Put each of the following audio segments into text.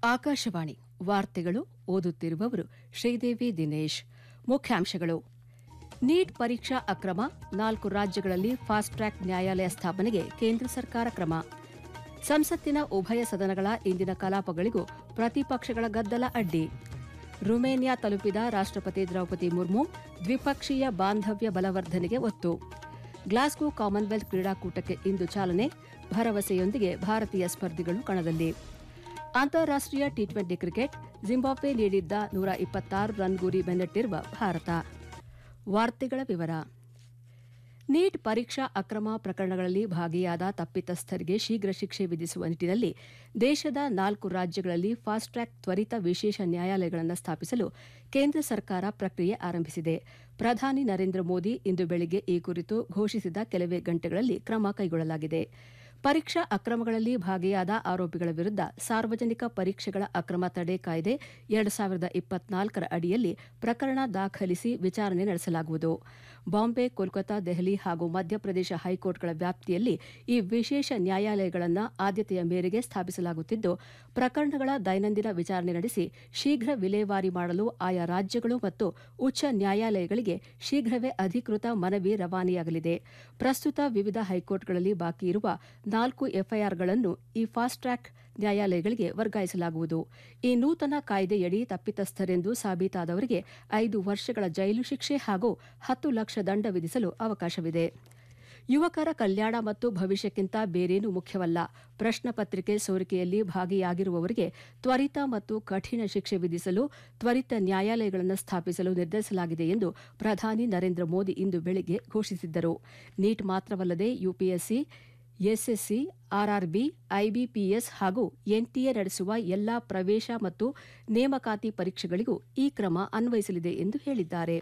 ಆಕಾಶವಾಣಿ ವಾರ್ತೆಗಳು ಓದುತ್ತಿರುವವರು ಶ್ರೀದೇವಿ ದಿನೇಶ್ ಮುಖ್ಯಾಂಶಗಳು ನೀಟ್ ಪರೀಕ್ಷಾ ಅಕ್ರಮ ನಾಲ್ಕು ರಾಜ್ಯಗಳಲ್ಲಿ ಫಾಸ್ಟ್ ಟ್ರ್ಯಾಕ್ ನ್ಯಾಯಾಲಯ ಸ್ಥಾಪನೆಗೆ ಕೇಂದ್ರ ಸರ್ಕಾರ ಕ್ರಮ ಸಂಸತ್ತಿನ ಉಭಯ ಸದನಗಳ ಇಂದಿನ ಕಲಾಪಗಳಿಗೂ ಪ್ರತಿಪಕ್ಷಗಳ ಗದ್ದಲ ಅಡ್ಡಿ ರುಮೇನಿಯಾ ತಲುಪಿದ ರಾಷ್ಟ್ರಪತಿ ದ್ರೌಪದಿ ಮುರ್ಮು ದ್ವಿಪಕ್ಷೀಯ ಬಾಂಧವ್ಯ ಬಲವರ್ಧನೆಗೆ ಒತ್ತು ಗ್ಲಾಸ್ಗೋ ಕಾಮನ್ವೆಲ್ತ್ ಕ್ರೀಡಾಕೂಟಕ್ಕೆ ಇಂದು ಚಾಲನೆ ಭರವಸೆಯೊಂದಿಗೆ ಭಾರತೀಯ ಸ್ಪರ್ಧಿಗಳು ಕಣದಲ್ಲಿ ಅಂತಾರಾಷ್ಟೀಯ ಟಿ ಟ್ವೆಂಟಿ ಕ್ರಿಕೆಟ್ ಜಿಂಬಾಬ್ವೆ ನೀಡಿದ್ದ ನೂರ ಇಪ್ಪತ್ತಾರು ರನ್ ಗುರಿ ಬೆನ್ನಟ್ಟಿರುವ ಭಾರತ ವಾರ್ತೆಗಳ ವಿವರ ನೀಟ್ ಪರೀಕ್ಷಾ ಅಕ್ರಮ ಪ್ರಕರಣಗಳಲ್ಲಿ ಭಾಗಿಯಾದ ತಪ್ಪಿತಸ್ಥರಿಗೆ ಶೀಘ್ರ ಶಿಕ್ಷೆ ವಿಧಿಸುವ ನಿಟ್ಟಿನಲ್ಲಿ ದೇಶದ ನಾಲ್ಕು ರಾಜ್ಯಗಳಲ್ಲಿ ಫಾಸ್ಟ್ ಟ್ರ್ಯಾಕ್ ತ್ವರಿತ ವಿಶೇಷ ನ್ಯಾಯಾಲಯಗಳನ್ನು ಸ್ಥಾಪಿಸಲು ಕೇಂದ್ರ ಸರ್ಕಾರ ಪ್ರಕ್ರಿಯೆ ಆರಂಭಿಸಿದೆ ಪ್ರಧಾನಿ ನರೇಂದ್ರ ಮೋದಿ ಇಂದು ಬೆಳಿಗ್ಗೆ ಈ ಕುರಿತು ಘೋಷಿಸಿದ ಕೆಲವೇ ಗಂಟೆಗಳಲ್ಲಿ ಕ್ರಮ ಕೈಗೊಳ್ಳಲಾಗಿದೆ ಪರೀಕ್ಷಾ ಅಕ್ರಮಗಳಲ್ಲಿ ಭಾಗಿಯಾದ ಆರೋಪಿಗಳ ವಿರುದ್ಧ ಸಾರ್ವಜನಿಕ ಪರೀಕ್ಷೆಗಳ ಅಕ್ರಮ ತಡೆ ಕಾಯ್ದೆ ಎರಡು ಸಾವಿರದ ಇಪ್ಪತ್ನಾಲ್ಕರ ಅಡಿಯಲ್ಲಿ ಪ್ರಕರಣ ದಾಖಲಿಸಿ ವಿಚಾರಣೆ ನಡೆಸಲಾಗುವುದು ಬಾಂಬೆ ಕೋಲ್ಕತಾ ದೆಹಲಿ ಹಾಗೂ ಮಧ್ಯಪ್ರದೇಶ ಹೈಕೋರ್ಟ್ಗಳ ವ್ಯಾಪ್ತಿಯಲ್ಲಿ ಈ ವಿಶೇಷ ನ್ಯಾಯಾಲಯಗಳನ್ನು ಆದ್ಯತೆಯ ಮೇರೆಗೆ ಸ್ಥಾಪಿಸಲಾಗುತ್ತಿದ್ದು ಪ್ರಕರಣಗಳ ದೈನಂದಿನ ವಿಚಾರಣೆ ನಡೆಸಿ ಶೀಘ್ರ ವಿಲೇವಾರಿ ಮಾಡಲು ಆಯಾ ರಾಜ್ಯಗಳು ಮತ್ತು ಉಚ್ಚ ನ್ಯಾಯಾಲಯಗಳಿಗೆ ಶೀಘ್ರವೇ ಅಧಿಕೃತ ಮನವಿ ರವಾನೆಯಾಗಲಿದೆ ಪ್ರಸ್ತುತ ವಿವಿಧ ಹೈಕೋರ್ಟ್ಗಳಲ್ಲಿ ಬಾಕಿ ಇರುವ ನಾಲ್ಕು ಎಫ್ಐಆರ್ಗಳನ್ನು ಈ ಫಾಸ್ಟ್ ಟ್ರ್ಯಾಕ್ ನ್ಯಾಯಾಲಯಗಳಿಗೆ ವರ್ಗಾಯಿಸಲಾಗುವುದು ಈ ನೂತನ ಕಾಯ್ದೆಯಡಿ ತಪ್ಪಿತಸ್ಥರೆಂದು ಸಾಬೀತಾದವರಿಗೆ ಐದು ವರ್ಷಗಳ ಜೈಲು ಶಿಕ್ಷೆ ಹಾಗೂ ಹತ್ತು ಲಕ್ಷ ದಂಡ ವಿಧಿಸಲು ಅವಕಾಶವಿದೆ ಯುವಕರ ಕಲ್ಯಾಣ ಮತ್ತು ಭವಿಷ್ಯಕ್ಕಿಂತ ಬೇರೇನೂ ಮುಖ್ಯವಲ್ಲ ಪ್ರಶ್ನ ಪತ್ರಿಕೆ ಸೋರಿಕೆಯಲ್ಲಿ ಭಾಗಿಯಾಗಿರುವವರಿಗೆ ತ್ವರಿತ ಮತ್ತು ಕಠಿಣ ಶಿಕ್ಷೆ ವಿಧಿಸಲು ತ್ವರಿತ ನ್ಯಾಯಾಲಯಗಳನ್ನು ಸ್ಥಾಪಿಸಲು ನಿರ್ಧರಿಸಲಾಗಿದೆ ಎಂದು ಪ್ರಧಾನಿ ನರೇಂದ್ರ ಮೋದಿ ಇಂದು ಬೆಳಿಗ್ಗೆ ಘೋಷಿಸಿದ್ದರು ನೀಟ್ ಮಾತ್ರವಲ್ಲದೆ ಯುಪಿಎಸ್ಸಿ ಎಸ್ಎಸ್ಸಿ ಆರ್ಆರ್ಬಿ ಐಬಿಪಿಎಸ್ ಹಾಗೂ ಎನ್ಟಿಎ ನಡೆಸುವ ಎಲ್ಲಾ ಪ್ರವೇಶ ಮತ್ತು ನೇಮಕಾತಿ ಪರೀಕ್ಷೆಗಳಿಗೂ ಈ ಕ್ರಮ ಅನ್ವಯಿಸಲಿದೆ ಎಂದು ಹೇಳಿದ್ದಾರೆ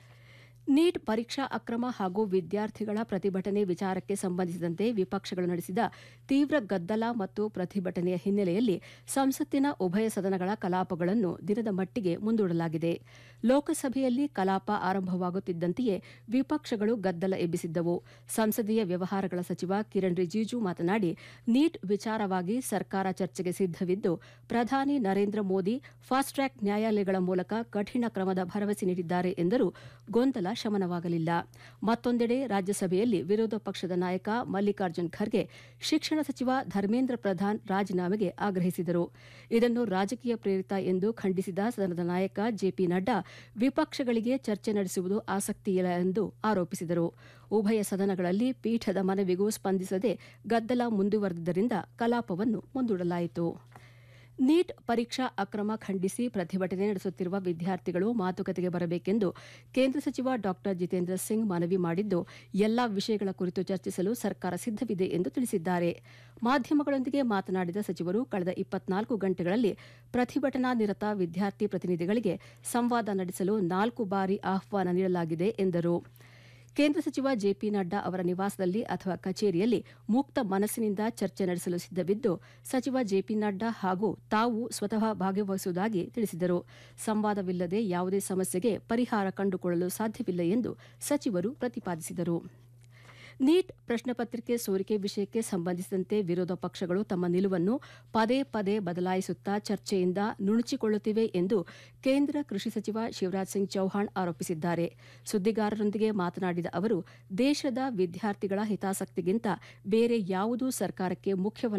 ನೀಟ್ ಪರೀಕ್ಷಾ ಅಕ್ರಮ ಹಾಗೂ ವಿದ್ಯಾರ್ಥಿಗಳ ಪ್ರತಿಭಟನೆ ವಿಚಾರಕ್ಕೆ ಸಂಬಂಧಿಸಿದಂತೆ ವಿಪಕ್ಷಗಳು ನಡೆಸಿದ ತೀವ್ರ ಗದ್ದಲ ಮತ್ತು ಪ್ರತಿಭಟನೆಯ ಹಿನ್ನೆಲೆಯಲ್ಲಿ ಸಂಸತ್ತಿನ ಉಭಯ ಸದನಗಳ ಕಲಾಪಗಳನ್ನು ದಿನದ ಮಟ್ಟಿಗೆ ಮುಂದೂಡಲಾಗಿದೆ ಲೋಕಸಭೆಯಲ್ಲಿ ಕಲಾಪ ಆರಂಭವಾಗುತ್ತಿದ್ದಂತೆಯೇ ವಿಪಕ್ಷಗಳು ಗದ್ದಲ ಎಬ್ಬಿಸಿದ್ದವು ಸಂಸದೀಯ ವ್ಯವಹಾರಗಳ ಸಚಿವ ಕಿರಣ್ ರಿಜಿಜು ಮಾತನಾಡಿ ನೀಟ್ ವಿಚಾರವಾಗಿ ಸರ್ಕಾರ ಚರ್ಚೆಗೆ ಸಿದ್ದವಿದ್ದು ಪ್ರಧಾನಿ ನರೇಂದ್ರ ಮೋದಿ ಫಾಸ್ಟ್ ಟ್ರ್ಯಾಕ್ ನ್ಯಾಯಾಲಯಗಳ ಮೂಲಕ ಕಠಿಣ ಕ್ರಮದ ಭರವಸೆ ನೀಡಿದ್ದಾರೆ ಎಂದರೂ ಗೊಂದಲ ಶಮನವಾಗಲಿಲ್ಲ ಮತ್ತೊಂದೆಡೆ ರಾಜ್ಯಸಭೆಯಲ್ಲಿ ವಿರೋಧ ಪಕ್ಷದ ನಾಯಕ ಮಲ್ಲಿಕಾರ್ಜುನ್ ಖರ್ಗೆ ಶಿಕ್ಷಣ ಸಚಿವ ಧರ್ಮೇಂದ್ರ ಪ್ರಧಾನ್ ರಾಜೀನಾಮೆಗೆ ಆಗ್ರಹಿಸಿದರು ಇದನ್ನು ರಾಜಕೀಯ ಪ್ರೇರಿತ ಎಂದು ಖಂಡಿಸಿದ ಸದನದ ನಾಯಕ ಜೆಪಿ ನಡ್ಡಾ ವಿಪಕ್ಷಗಳಿಗೆ ಚರ್ಚೆ ನಡೆಸುವುದು ಆಸಕ್ತಿಯಿಲ್ಲ ಎಂದು ಆರೋಪಿಸಿದರು ಉಭಯ ಸದನಗಳಲ್ಲಿ ಪೀಠದ ಮನವಿಗೂ ಸ್ಪಂದಿಸದೆ ಗದ್ದಲ ಮುಂದುವರೆದಿದ್ದರಿಂದ ಕಲಾಪವನ್ನು ಮುಂದೂಡಲಾಯಿತು ನೀಟ್ ಪರೀಕ್ಷಾ ಅಕ್ರಮ ಖಂಡಿಸಿ ಪ್ರತಿಭಟನೆ ನಡೆಸುತ್ತಿರುವ ವಿದ್ಯಾರ್ಥಿಗಳು ಮಾತುಕತೆಗೆ ಬರಬೇಕೆಂದು ಕೇಂದ್ರ ಸಚಿವ ಡಾ ಜಿತೇಂದ್ರ ಸಿಂಗ್ ಮನವಿ ಮಾಡಿದ್ದು ಎಲ್ಲಾ ವಿಷಯಗಳ ಕುರಿತು ಚರ್ಚಿಸಲು ಸರ್ಕಾರ ಸಿದ್ದವಿದೆ ಎಂದು ತಿಳಿಸಿದ್ದಾರೆ ಮಾಧ್ಯಮಗಳೊಂದಿಗೆ ಮಾತನಾಡಿದ ಸಚಿವರು ಕಳೆದ ಇಪ್ಪತ್ನಾಲ್ಕು ಗಂಟೆಗಳಲ್ಲಿ ಪ್ರತಿಭಟನಾ ನಿರತ ವಿದ್ಯಾರ್ಥಿ ಪ್ರತಿನಿಧಿಗಳಿಗೆ ಸಂವಾದ ನಡೆಸಲು ನಾಲ್ಕು ಬಾರಿ ಆಹ್ವಾನ ನೀಡಲಾಗಿದೆ ಎಂದರು ಕೇಂದ್ರ ಸಚಿವ ಜೆಪಿ ನಡ್ಡಾ ಅವರ ನಿವಾಸದಲ್ಲಿ ಅಥವಾ ಕಚೇರಿಯಲ್ಲಿ ಮುಕ್ತ ಮನಸ್ಸಿನಿಂದ ಚರ್ಚೆ ನಡೆಸಲು ಸಿದ್ದವಿದ್ದು ಸಚಿವ ಜೆಪಿ ನಡ್ಡಾ ಹಾಗೂ ತಾವು ಸ್ವತಃ ಭಾಗವಹಿಸುವುದಾಗಿ ತಿಳಿಸಿದರು ಸಂವಾದವಿಲ್ಲದೆ ಯಾವುದೇ ಸಮಸ್ಯೆಗೆ ಪರಿಹಾರ ಕಂಡುಕೊಳ್ಳಲು ಸಾಧ್ಯವಿಲ್ಲ ಎಂದು ಸಚಿವರು ಪ್ರತಿಪಾದಿಸಿದರು ನೀಟ್ ಪ್ರಶ್ನೆ ಪತ್ರಿಕೆ ಸೋರಿಕೆ ವಿಷಯಕ್ಕೆ ಸಂಬಂಧಿಸಿದಂತೆ ವಿರೋಧ ಪಕ್ಷಗಳು ತಮ್ಮ ನಿಲುವನ್ನು ಪದೇ ಪದೇ ಬದಲಾಯಿಸುತ್ತಾ ಚರ್ಚೆಯಿಂದ ನುಣುಚಿಕೊಳ್ಳುತ್ತಿವೆ ಎಂದು ಕೇಂದ್ರ ಕೃಷಿ ಸಚಿವ ಶಿವರಾಜ್ ಸಿಂಗ್ ಚೌಹಾಣ್ ಆರೋಪಿಸಿದ್ದಾರೆ ಸುದ್ದಿಗಾರರೊಂದಿಗೆ ಮಾತನಾಡಿದ ಅವರು ದೇಶದ ವಿದ್ಯಾರ್ಥಿಗಳ ಹಿತಾಸಕ್ತಿಗಿಂತ ಬೇರೆ ಯಾವುದೂ ಸರ್ಕಾರಕ್ಕೆ ಮುಖ್ಯವಲ್ಲ